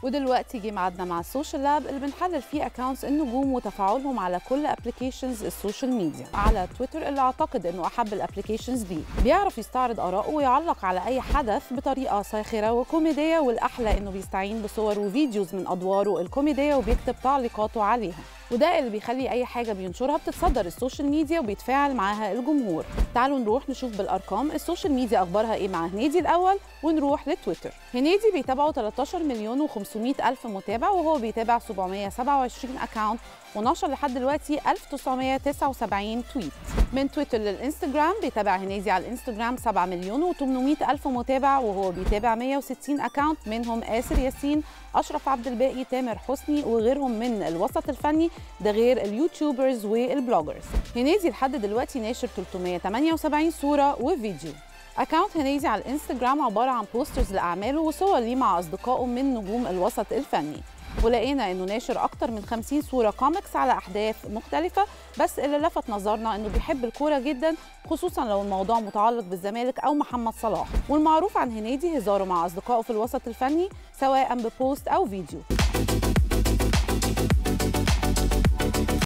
ودلوقتي جه ميعادنا مع السوشيال لاب اللي بنحلل فيه اكونتس النجوم وتفاعلهم على كل ابلكيشنز السوشيال ميديا على تويتر اللي اعتقد انه احب الابلكيشنز دي بيعرف يستعرض اراءه ويعلق على اي حدث بطريقه ساخره وكوميديه والاحلى انه بيستعين بصور وفيديوز من ادواره الكوميديه وبيكتب تعليقاته عليها وده اللي بيخلي اي حاجه بينشرها بتتصدر السوشيال ميديا وبيتفاعل معاها الجمهور تعالوا نروح نشوف بالارقام السوشيال ميديا اخبارها ايه مع هنيدي الاول ونروح لتويتر هنيدي بيتابعه 13 مليون و500 الف متابع وهو بيتابع 727 اكاونت ونشر لحد دلوقتي 1979 تويت من تويتر للانستجرام بيتابع هنيدي على الانستجرام 7 مليون و800 الف متابع وهو بيتابع 160 اكاونت منهم آسر ياسين اشرف عبد الباقي تامر حسني وغيرهم من الوسط الفني ده غير اليوتيوبرز والبلوجرز هنيدي لحد دلوقتي ناشر 378 صوره وفيديو اكونت هنيدي على الانستجرام عباره عن بوسترز لاعماله وصور ليه مع اصدقائه من نجوم الوسط الفني ولقينا انه ناشر اكتر من 50 صوره كوميكس على احداث مختلفه بس اللي لفت نظرنا انه بيحب الكوره جدا خصوصا لو الموضوع متعلق بالزمالك او محمد صلاح والمعروف عن هنيدي هزاره مع اصدقائه في الوسط الفني سواء ببوست او فيديو